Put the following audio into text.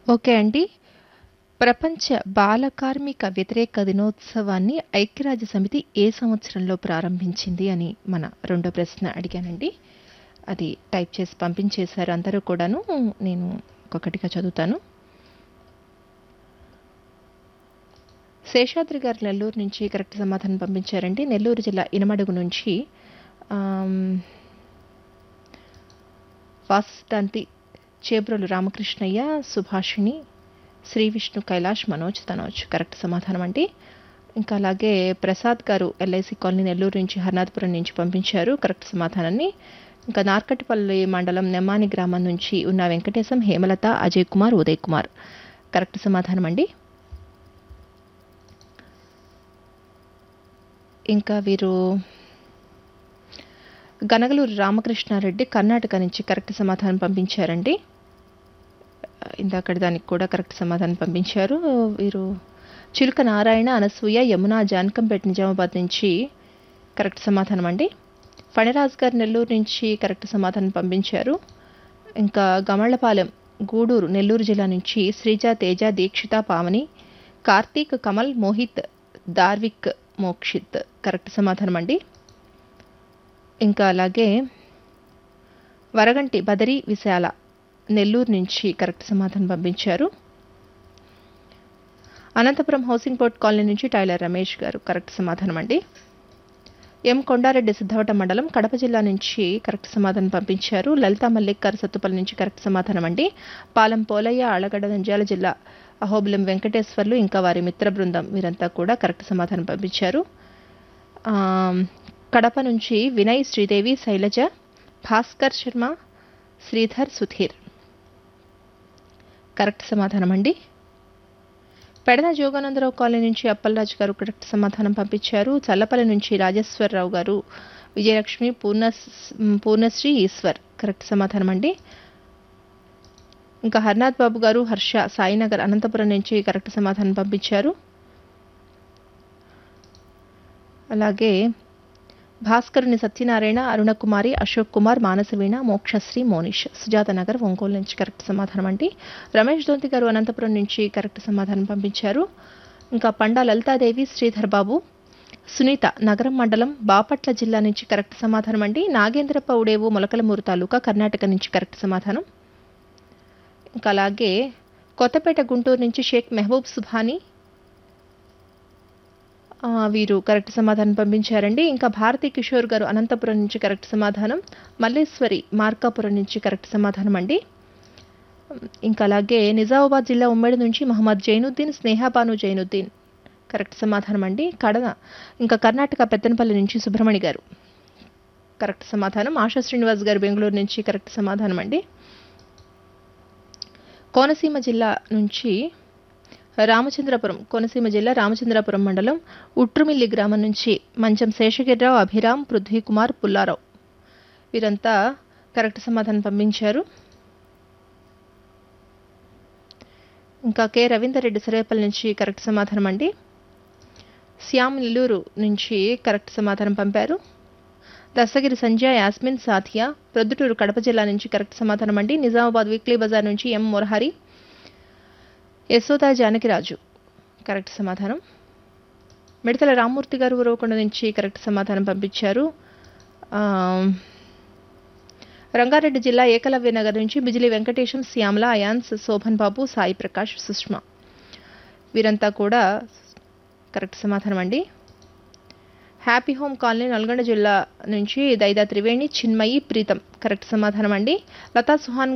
Okay అండి. ప్రపంచ బాల కార్మిక వ్యతిరేక దినోత్సవాన్ని ఐక్యరాజ్య సమితి ఏ సంవత్సరంలో ప్రారంభించింది అని మన రెండో ప్రశ్న అడిగానండి. అది టైప్ చేసి పంపించేశారు అందరూ కూడాను. నేను ఒక్కొక్కటిగా చదువుతాను. శేషాద్రి గారు నెల్లూరు నుంచి కరెక్ట్ సమాధానం పంపించారండి. నెల్లూరు జిల్లా ఇనమడుగు నుంచి ఆమ్, వాసుదంతి చేబ్రోలు రామకృష్ణయ్య, సుభాషిణి, శ్రీ విష్ణు కైలాష్, మనోజ్, తనోజ్ కరెక్ట్ సమాధానం అండి. ఇంకా అలాగే ప్రసాద్ గారు ఎల్ఐసి కాలనీ నెల్లూరు నుంచి హర్నాథపురం నుంచి పంపించారు కరెక్ట్ సమాధానాన్ని. ఇంకా నార్కటిపల్లి మండలం నెమ్మాని గ్రామం నుంచి ఉన్న వెంకటేశం, హేమలత, అజయ్ కుమార్, ఉదయ్ కుమార్ కరెక్ట్ సమాధానం అండి. ఇంకా వీరు గనగలూరు రామకృష్ణారెడ్డి కర్ణాటక నుంచి కరెక్ట్ సమాధానం పంపించారండి. ఇందాకటి దానికి కూడా కరెక్ట్ సమాధానం పంపించారు. వీరు చిలుక నారాయణ, అనసూయ, యమున, జానకంపేట నిజామాబాద్ నుంచి కరెక్ట్ సమాధానం అండి. ఫణిరాజ్ గారు నెల్లూరు నుంచి కరెక్ట్ సమాధానం పంపించారు. ఇంకా గమళ్లపాలెం గూడూరు నెల్లూరు జిల్లా నుంచి శ్రీజ, తేజ, దీక్షిత, పావని, కార్తీక్, కమల్, మోహిత్, దార్విక్, మోక్షిత్ కరెక్ట్ సమాధానం అండి. ఇంకా అలాగే వరగంటి బదరి విశాల నెల్లూరు నుంచి కరెక్ట్ సమాధానం పంపించారు. అనంతపురం హౌసింగ్ బోర్డ్ కాలనీ నుంచి టైలర్ రమేష్ గారు కరెక్ట్ సమాధానం అండి. ఎం కొండారెడ్డి సిద్ధవటం మండలం కడప జిల్లా నుంచి కరెక్ట్ సమాధానం పంపించారు. లలిత మల్లిక్ గారు సత్తుపల్లి నుంచి కరెక్ట్ సమాధానం అండి. పాలెం పోలయ్య ఆళ్లగడ్డ నంద్యాల జిల్లా అహోబిలం వెంకటేశ్వర్లు ఇంకా వారి మిత్ర బృందం వీరంతా కూడా కరెక్ట్ సమాధానం పంపించారు. ఆమ్, కడప నుంచి వినయ్, శ్రీదేవి, శైలజ, భాస్కర్ శర్మ, శ్రీధర్, సుధీర్ కరెక్ట్ సమాధానం అండి. పెడన జోగానందరావు కాలనీ నుంచి అప్పలరాజు గారు కరెక్ట్ సమాధానం పంపించారు. చల్లపల్లి నుంచి రాజేశ్వరరావు గారు, విజయలక్ష్మి, పూర్ణ పూర్ణశ్రీ, ఈశ్వర్ కరెక్ట్ సమాధానం అండి. ఇంకా హర్నాథ్ బాబు గారు, హర్ష, సాయినగర్ అనంతపురం నుంచి కరెక్ట్ సమాధానం పంపించారు. అలాగే భాస్కరుని సత్యనారాయణ, అరుణకుమారి, అశోక్ కుమార్, మానసవీణ, మోక్షశ్రీ, మోనిష్ సుజాత నగర్ ఒంగోలు నుంచి కరెక్ట్ సమాధానం అండి. రమేష్ దొంతి గారు అనంతపురం నుంచి కరెక్ట్ సమాధానం పంపించారు. ఇంకా పండా లలితాదేవి, శ్రీధర్ బాబు, సునీత నగరం మండలం బాపట్ల జిల్లా నుంచి కరెక్ట్ సమాధానం అండి. నాగేంద్రప్ప ఉడేవు మొలకలమూరు తాలూకా కర్ణాటక నుంచి కరెక్ట్ సమాధానం. ఇంకా అలాగే కొత్తపేట గుంటూరు నుంచి షేక్ మెహబూబ్ సుభాని ఆ, వీరు కరెక్ట్ సమాధానం పంపించారండి. ఇంకా భారతి కిషోర్ గారు అనంతపురం నుంచి కరెక్ట్ సమాధానం. మల్లేశ్వరి మార్కాపురం నుంచి కరెక్ట్ సమాధానం అండి. ఇంకా అలాగే నిజామాబాద్ జిల్లా ఉమ్మడి నుంచి మహమ్మద్ జైనుద్దీన్, స్నేహాబాను జైనుద్దీన్ కరెక్ట్ సమాధానం అండి. కడన ఇంకా కర్ణాటక పెద్దనపల్లి నుంచి సుబ్రహ్మణి గారు కరెక్ట్ సమాధానం. ఆశా శ్రీనివాస్ గారు బెంగళూరు నుంచి కరెక్ట్ సమాధానం అండి. కోనసీమ జిల్లా నుంచి రామచంద్రపురం కోనసీమ జిల్లా రామచంద్రపురం మండలం ఉట్రుమిల్లి గ్రామం నుంచి మంచం శేషగిరిరావు, అభిరామ్, పృథ్వీకుమార్, పుల్లారావు వీరంతా కరెక్ట్ సమాధానం పంపించారు. ఇంకా కె రవీందర్ రెడ్డి సరేపల్లి నుంచి కరెక్ట్ సమాధానం అండి. శ్యామ్ నెల్లూరు నుంచి కరెక్ట్ సమాధానం పంపారు. దస్తగిరి సంధ్య, యాస్మిన్, సాథియా ప్రొద్దుటూరు కడప జిల్లా నుంచి కరెక్ట్ సమాధానం అండి. నిజామాబాద్ వీక్లీ బజార్ నుంచి ఎం మురహరి, యశోదా జానకిరాజు కరెక్ట్ సమాధానం. మిడతల రామ్మూర్తి గారు ఉరవకొండ నుంచి కరెక్ట్ సమాధానం పంపించారు. ఆ, రంగారెడ్డి జిల్లా ఏకలవ్య నగర్ నుంచి బిజిలి వెంకటేశం, శ్యామల, అయాన్స్, శోభన్ బాబు, సాయి ప్రకాష్, సుష్మా వీరంతా కూడా కరెక్ట్ సమాధానం అండి. హ్యాపీ హోమ్ కాలనీ నల్గొండ జిల్లా నుంచి దైదా త్రివేణి, చిన్మయి, ప్రీతం కరెక్ట్ సమాధానం అండి. లతా సుహాన్